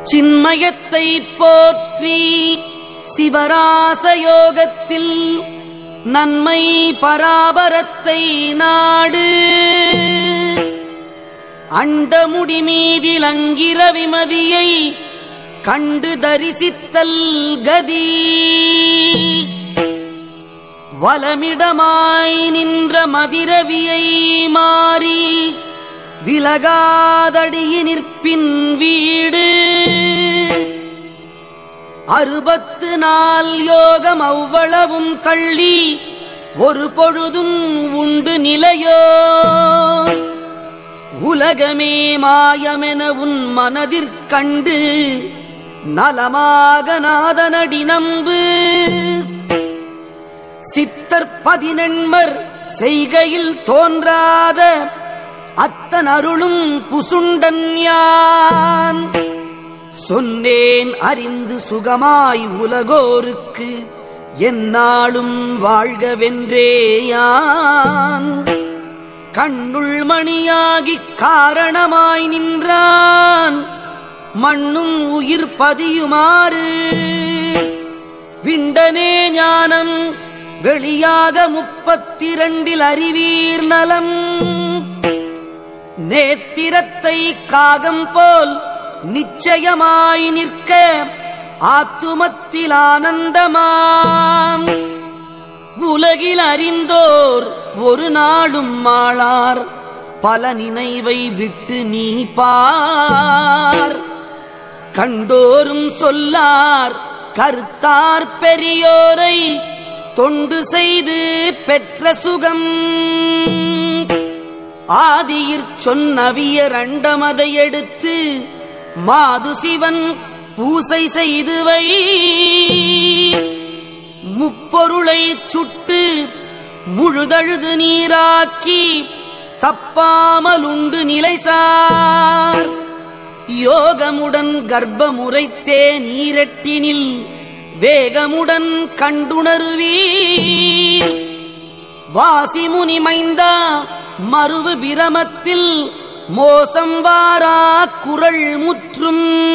சின்மயத்தை போற்றி சிவராசயோகத்தில் நன்மை பராபரத்தை நாடு அண்டமுடி மீதில் அங்கிர விமதியை கண்டு தரிசித்தல் கதி வலமிடமாய் நின்ற மதிரவியை மாறி விலகாதடியி நிற்பின் வீடு அறுபத்து நாள் யோகம் அவ்வளவும் கள்ளி ஒரு பொழுதும் உண்டு நிலையோ உலகமே மாயமென உன் மனதிற்கண்டு நலமாக நாதனடி நம்பு சித்தர் பதினெண்மர் செய்கையில் தோன்றாத அத்தன் அருளும் புசுண்டன் யான் சொன்னேன் அறிந்து சுகமாய் உலகோருக்கு எந்நாளும் வாழ்கவென்றேயான் கண்ணுள் மணியாகிக் காரணமாய் நின்றான் மண்ணும் உயிர் பதியுமாறு விண்டனே ஞானம் வெளியாக முப்பத்திரண்டில் அறிவீர் நலம் நேத்திரத்தை காகம் போல் நிச்சயமாய் நிற்க ஆத்துமத்தில் ஆனந்தமாம் உலகில் அறிந்தோர் ஒரு நாளும் மாளார் பல நினைவை விட்டு நீ பார் கண்டோரும் சொல்லார் கருத்தார் பெரியோரை தொண்டு செய்து பெற்ற சுகம் ஆதியிற் சொன்னவியர் அண்டமதை எடுத்து மாது சிவன் பூசை செய்து வை முப்பொருளை சுட்டு முழுதழுது நீராக்கி தப்பாமல் உண்டு நிலைசார் யோகமுடன் கர்ப்பமுறைத்தே நீரட்டினில் வேகமுடன் கண்டுணருவீர் வாசிமுனி மைந்தா மறுவு பிரமத்தில் மோசம் வாரா குரல் முற்றும்